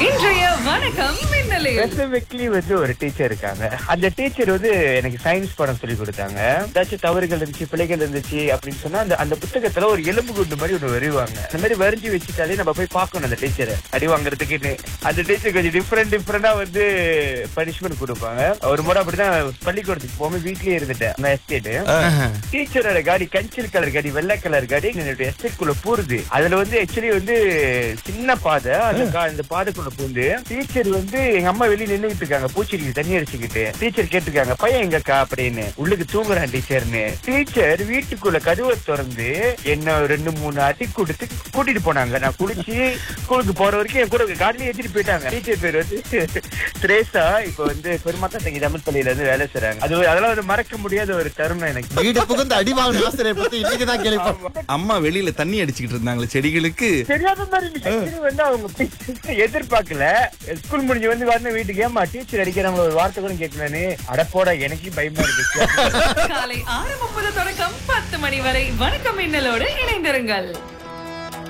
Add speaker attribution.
Speaker 1: இன்றைய வணக்கம் மின்னலே
Speaker 2: ஸ்பெசிபிக்லி வந்து ஒரு டீச்சர் இருக்காங்க அந்த டீச்சர் வந்து எனக்கு சயின்ஸ் பாடம் சொல்லி கொடுத்தாங்க ஏதாச்சும் தவறுகள் இருந்துச்சு பிழைகள் இருந்துச்சு அப்படின்னு சொன்னா அந்த அந்த புத்தகத்துல ஒரு எலும்பு குண்டு மாதிரி ஒண்ணு வருவாங்க அந்த மாதிரி வரைஞ்சி வச்சுட்டாலே நம்ம போய் பார்க்கணும் அந்த டீச்சரை அடி வாங்குறதுக்குன்னு அந்த டீச்சர் கொஞ்சம் டிஃப்ரெண்ட் டிஃப்ரெண்டா வந்து பனிஷ்மெண்ட் கொடுப்பாங்க ஒரு முறை அப்படிதான் பள்ளிக்கூடத்துக்கு போகாம வீட்லயே இருந்துட்டேன் அந்த எஸ்டேட் டீச்சரோட காடி கஞ்சில் கலர் காடி வெள்ளை கலர் காடி என்னுடைய எஸ்டேட் குள்ள போறது அதுல வந்து ஆக்சுவலி வந்து சின்ன பாதை அந்த கா- அந்த பாதைக்குள்ள பூந்து டீச்சர் வந்து எங்க அம்மா வெளிய நின்னுகிட்டு இருக்காங்க பூச்செடிக்கு தண்ணி அடிச்சுக்கிட்டு டீச்சர் கேட்டிருக்காங்க பையன் எங்கக்கா அப்படின்னு உள்ளுக்கு தூங்குறான் டீச்சர்னு டீச்சர் வீட்டுக்குள்ள கதவை திறந்து என்ன ரெண்டு மூணு அடி கொடுத்து கூட்டிட்டு போனாங்க நான் குளிச்சு ஸ்கூலுக்கு போற வரைக்கும் என் கூட கார்லயே ஏத்திட்டு போயிட்டாங்க டீச்சர் பேர் வந்து திரேசா இப்ப வந்து பெருமாத்தா தங்கி தமிழ் பள்ளியில இருந்து வேலை செய்றாங்க அது அதெல்லாம் வந்து மறக்க முடியாத ஒரு தருணம் எனக்கு
Speaker 3: வீடு புகுந்து அடி வாங்கின ஆசிரியர் பத்தி இன்னைக்கு தான் கேள்விப்பட்டேன்
Speaker 4: அம்மா வெளியில தண்ணி அடிச்சுக்கிட்டு இருந்தாங்களே செடிகளுக்கு
Speaker 2: தெரியாத மாதிரி இருந்துச்சு. Actually வந்து அவங்க teachers எதிர்பார்க்கல ஸ்கூல் முடிஞ்சு வந்து வரணும் வீட்டுக்கு ஏமா டீச்சர் அடிக்கிறாங்க ஒரு வார்த்தை கூட கேட்கலன்னு அடப்போட எனக்கு பயமா இருக்கு
Speaker 1: காலை ஆறு முப்பது தொடக்கம் பத்து மணி வரை வணக்கம் மின்னலோடு இணைந்திருங்கள்